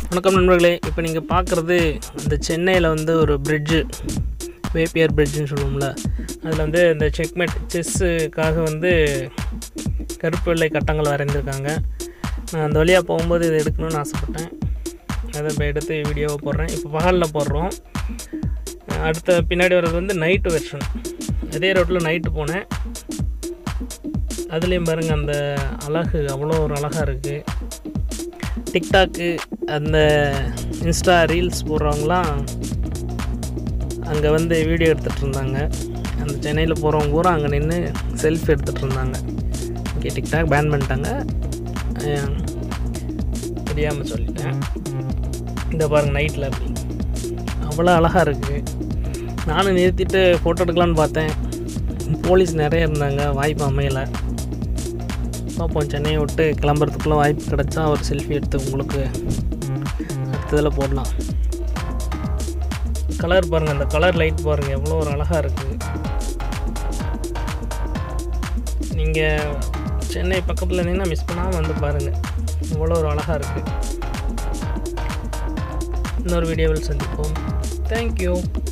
வணக்கம் நண்பர்களே இப்போ நீங்கள் பார்க்குறது இந்த சென்னையில் வந்து ஒரு பிரிட்ஜு வேப்பியர் பிரிட்ஜுன்னு சொல்லுவோம்ல அதில் வந்து இந்த செக்மெட் செஸ்ஸுக்காக வந்து கருப்பு வெள்ளை கட்டங்கள் வரைந்திருக்காங்க நான் அந்த வழியாக போகும்போது இதை எடுக்கணும்னு ஆசைப்பட்டேன் அதை இப்போ எடுத்து வீடியோவை போடுறேன் இப்போ பகலில் போடுறோம் அடுத்த பின்னாடி வர்றது வந்து நைட்டு வெர்ஷன் அதே ரோட்டில் நைட்டு போனேன் அதுலேயும் பாருங்கள் அந்த அழகு அவ்வளோ ஒரு அழகாக இருக்குது டிக்டாக்கு அந்த இன்ஸ்டா ரீல்ஸ் போடுறவங்களாம் அங்கே வந்து வீடியோ எடுத்துகிட்டு இருந்தாங்க அந்த சென்னையில் போகிறவங்க பூரா அங்கே நின்று செல்ஃபி எடுத்துகிட்டு இருந்தாங்க இங்கே டிக்டாக் பேன் பண்ணிட்டாங்க அஹ் தெரியாமல் சொல்லிட்டேன் இந்த பாருங்கள் நைட்டில் அப்படி அவ்வளோ அழகாக இருக்குது நானும் நிறுத்திட்டு ஃபோட்டோ எடுக்கலான்னு பார்த்தேன் போலீஸ் நிறைய இருந்தாங்க வாய்ப்பு அமையலை பார்ப்போம் சென்னையை விட்டு கிளம்புறதுக்குள்ளே வாய்ப்பு கிடச்சா ஒரு செல்ஃபி எடுத்து உங்களுக்கு அடுத்ததில் போடலாம் கலர் பாருங்கள் அந்த கலர் லைட் பாருங்கள் எவ்வளோ ஒரு அழகாக இருக்குது நீங்கள் சென்னை பக்கத்தில் இருந்தீங்கன்னா மிஸ் பண்ணாமல் வந்து பாருங்கள் எவ்வளோ ஒரு அழகாக இருக்குது இன்னொரு வீடியோவில் சந்திப்போம் தேங்க்யூ